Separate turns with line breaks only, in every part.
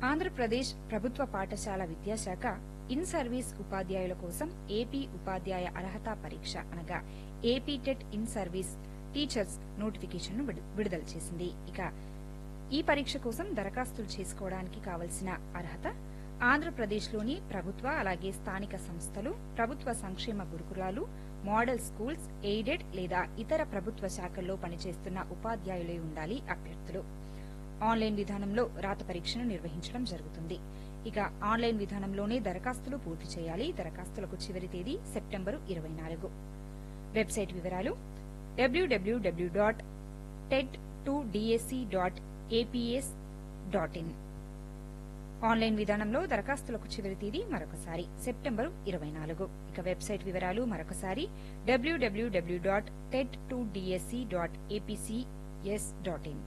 ఆంధ్రప్రదేశ్ ప్రభుత్వ పాఠశాల విద్యాశాఖ ఇన్ సర్వీస్ ఉపాధ్యాయుల కోసం ఏపీ ఉపాధ్యాయ అర్హత పరీక్ష అనగా AP TET in service teachers notification ను విడు- విడుదల చేసింది ఇక ఈ పరీక్ష కోసం దరఖాస్తులు చేసుకోవడానికి కావలసిన అర్హత ఆంధ్రప్రదేశ్లోని ప్రభుత్వ అలాగే స్థానిక సంస్థలు ప్రభుత్వ సంక్షేమ గురుకులాలు మోడల్ స్కూల్స్ ఎయిడెడ్ లేదా ఇతర ప్రభుత్వ శాఖల్లో పనిచేస్తున్న ఉపాధ్యాయులై ఉండాలి అభ్యర్థులు ఆన్లైన్ విధానంలో రాత పరీక్షను నిర్వహించడం జరుగుతుంది ఇక ఆన్లైన్ విధానంలోనే దరఖాస్తులు పూర్తి చేయాలి దరఖాస్తులకు చివరి తేదీ సెప్టెంబరు ఇరవై నాలుగు వెబ్సైట్ వివరాలు WWW dot TET two DSC dot APS dot in online విధానంలో దరఖాస్తులకు చివరి తేదీ మరొకసారి సెప్టెంబరు ఇరవై నాలుగు ఇక వెబ్సైట్ వివరాలు మరొకసారి WWW dot TET two DSC dot APCS dot in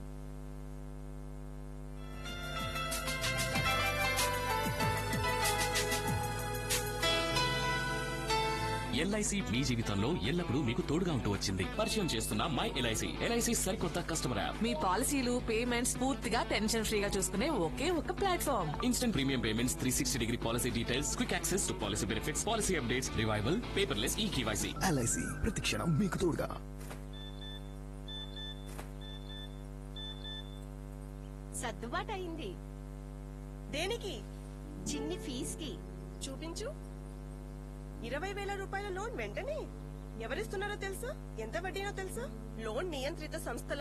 LIC మీ జీవితంలో ఎల్లప్పుడూ మీకు తోడుగా ఉంటూ వచ్చింది పరిచయం చేస్తున్న మై ఎల్ఐసి ఎల్ఐసి సరికొత్త కస్టమర్ యాప్
మీ పాలసీలు పేమెంట్స్ పూర్తిగా టెన్షన్ ఫ్రీగా చూసుకునే ఒకే ఒక platform
instant premium payments three sixty degree policy details quick access to policy benefits policy updates revival paperless e KYC
LIC ప్రతిక్షణం మీకు తోడుగా
సర్దుబాటు అయింది
దేనికి
చిన్ని ఫీజుకి
చూపించు ఇరవై వేల రూపాయల లోన్ వెంటనే ఎవరిస్తున్నారో తెలుసా ఎంత వడ్డీనో తెలుసా లోన్ నియంత్రిత సంస్థల